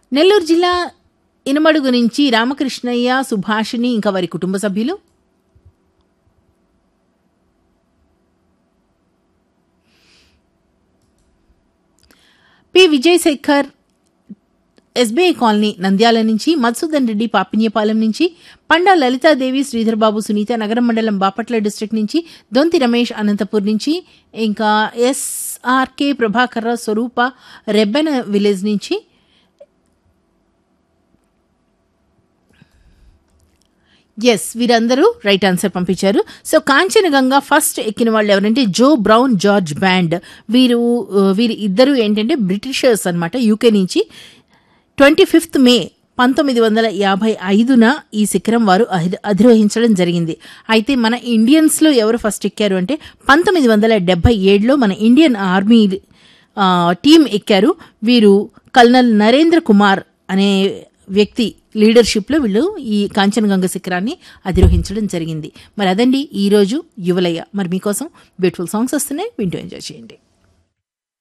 నెల్లూరు జిల్లా ఇనుమడుగు నుంచి రామకృష్ణయ్య సుభాషిణి ఇంకా వారి కుటుంబ సభ్యులు P Vijayasekhar SBI colony Nandyal నుంచి మధుసూదన్ రెడ్డి పాపిన్యపాలెం నుంచి పండా లలితాదేవి శ్రీధర్బాబు సునీత నగరం మండలం బాపట్ల డిస్ట్రిక్ట్ నుంచి దొంతి రమేష్ అనంతపూర్ నుంచి ఇంకా ఎస్ఆర్కే ప్రభాకర్ స్వరూప రెబ్బెన విలేజ్ నుంచి ఎస్ వీరందరూ రైట్ ఆన్సర్ పంపించారు సో కాంచనగంగా ఫస్ట్ ఎక్కిన వాళ్ళు ఎవరంటే జో బ్రౌన్ జార్జ్ బ్యాండ్ వీరు ఆ, వీరి ఇద్దరు ఏంటంటే బ్రిటిషర్స్ అన్నమాట యూకే నుంచి ట్వంటీ ఫిఫ్త్ మే పంతొమ్మిది వందల యాభై ఐదున ఈ శిఖరం వారు అధి- అధిరోహించడం జరిగింది అయితే మన ఇండియన్స్లో ఎవరు ఫస్ట్ ఎక్కారు అంటే పంతొమ్మిది వందల డెబ్బై ఏడులో మన ఇండియన్ ఆర్మీ ఆ, టీం ఎక్కారు వీరు కల్నల్ నరేంద్ర కుమార్ అనే వ్యక్తి లీడర్షిప్లో వీళ్ళు ఈ కాంచనగంగ శిఖరాన్ని అధిరోహించడం జరిగింది మరి అదండి ఈరోజు యువలయ్య మరి మీకోసం బ్యూటిఫుల్ సాంగ్స్ వస్తున్నాయి వింటూ ఎంజాయ్ చేయండి